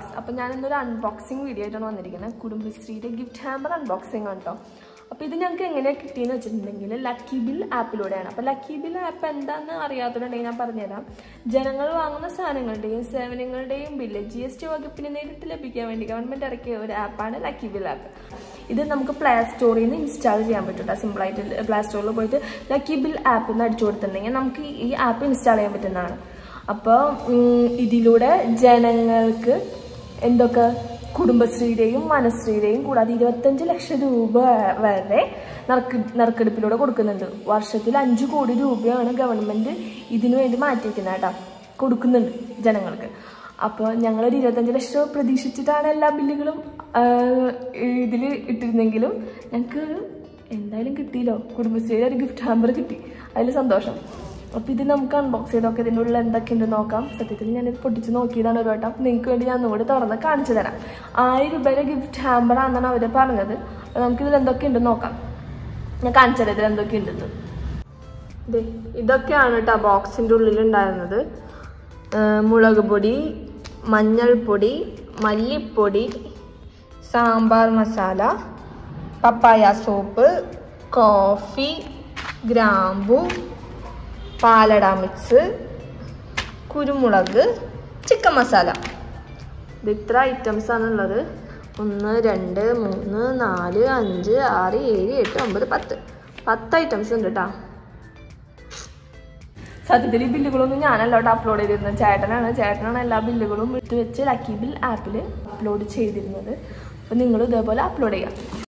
vlogs അപ്പം ഞാൻ ഇന്നൊരു അൺബോക്സിങ് വീഡിയോ ആയിട്ടാണ് വന്നിരിക്കുന്നത് കുടുംബശ്രീയുടെ ഗിഫ്റ്റ് ഹാമ്പർ അൺബോക്സിങ് ആണ് കേട്ടോ അപ്പോൾ ഇത് ഞങ്ങൾക്ക് എങ്ങനെയാണ് കിട്ടിയെന്ന് വെച്ചിട്ടുണ്ടെങ്കിൽ ലക്കി ബിൽ ആപ്പിലൂടെയാണ് അപ്പോൾ ലക്കി ബിൽ ആപ്പ് എന്താണെന്ന് അറിയാത്തതുണ്ടെങ്കിൽ ഞാൻ പറഞ്ഞുതരാം ജനങ്ങൾ വാങ്ങുന്ന സാധനങ്ങളുടെയും സേവനങ്ങളുടെയും ബില്ല് ജി എസ് ടി വകുപ്പിന് നേരിട്ട് ലഭിക്കാൻ വേണ്ടി ഗവൺമെൻറ് ഇറക്കിയ ഒരു ആപ്പാണ് ലക്കി ബിൽ ആപ്പ് ഇത് നമുക്ക് പ്ലേ സ്റ്റോറിൽ നിന്ന് ഇൻസ്റ്റാൾ ചെയ്യാൻ പറ്റും സിമ്പിളായിട്ട് പ്ലേ സ്റ്റോറിൽ പോയിട്ട് ലക്കി ബിൽ ആപ്പ് എന്ന് അടിച്ചു കൊടുത്തിട്ടുണ്ടെങ്കിൽ നമുക്ക് ഈ ആപ്പ് ഇൻസ്റ്റാൾ ചെയ്യാൻ പറ്റുന്നതാണ് അപ്പോൾ ഇതിലൂടെ ജനങ്ങൾക്ക് എന്തൊക്കെ കുടുംബശ്രീയുടെയും മനശ്രീയുടെയും കൂടാതെ ഇരുപത്തഞ്ച് ലക്ഷം രൂപ വരെ നറുക്ക് നറുക്കെടുപ്പിലൂടെ കൊടുക്കുന്നുണ്ട് വർഷത്തിൽ അഞ്ച് കോടി രൂപയാണ് ഗവൺമെൻറ് ഇതിനു വേണ്ടി മാറ്റിവെക്കുന്നത് കേട്ടോ കൊടുക്കുന്നുണ്ട് ജനങ്ങൾക്ക് അപ്പോൾ ഞങ്ങളൊരു ഇരുപത്തഞ്ച് ലക്ഷം രൂപ പ്രതീക്ഷിച്ചിട്ടാണ് എല്ലാ ബില്ലുകളും ഇതിൽ ഇട്ടിരുന്നെങ്കിലും ഞങ്ങൾക്ക് എന്തായാലും കിട്ടിയല്ലോ കുടുംബശ്രീയുടെ ഒരു ഗിഫ്റ്റ് ഹാമ്പർ കിട്ടി അതിൽ സന്തോഷം അപ്പോൾ ഇത് നമുക്ക് അൺബോക്സ് ചെയ്തൊക്കെ ഇതിൻ്റെ ഉള്ളിൽ എന്തൊക്കെയുണ്ട് നോക്കാം സത്യത്തിൽ ഞാനിത് പൊട്ടിച്ച് നോക്കിയതാണ് ഒരു വട്ടം നിങ്ങൾക്ക് വേണ്ടി ഞാൻ ഒന്നുകൂടി തുറന്ന് കാണിച്ചു തരാം ആയിരം രൂപയുടെ ഗിഫ്റ്റ് ഹാമ്പർ ആണെന്നാണ് അവർ പറഞ്ഞത് അപ്പോൾ നമുക്കിതിൽ എന്തൊക്കെയുണ്ട് നോക്കാം ഞാൻ കാണിച്ചു തരാം ഇതിൽ എന്തൊക്കെയുണ്ടെന്ന് ദേ ഇതൊക്കെയാണ് കേട്ടോ ബോക്സിൻ്റെ ഉള്ളിലുണ്ടായിരുന്നത് മുളക് പൊടി മഞ്ഞൾപ്പൊടി മല്ലിപ്പൊടി സാമ്പാർ മസാല പപ്പായ സോപ്പ് കോഫി ഗ്രാമ്പു പാലട മിക്സ് കുരുമുളക് ചിക്കൻ മസാല ഇത് ഇത്ര ഐറ്റംസ് ആണുള്ളത് ഒന്ന് രണ്ട് മൂന്ന് നാല് അഞ്ച് ആറ് ഏഴ് എട്ട് ഒമ്പത് പത്ത് പത്ത് ഐറ്റംസ് ഉണ്ട് കേട്ടോ സത്യത്തിൽ ഈ ബില്ലുകളൊന്നും ഞാനല്ല കേട്ടോ അപ്ലോഡ് ചെയ്തിരുന്നത് ചേട്ടനാണ് ചേട്ടനാണ് എല്ലാ ബില്ലുകളും എടുത്ത് വെച്ച് ലക്കി ബിൽ ആപ്പിൽ അപ്ലോഡ് ചെയ്തിരുന്നത് അപ്പോൾ നിങ്ങൾ ഇതേപോലെ അപ്ലോഡ് ചെയ്യാം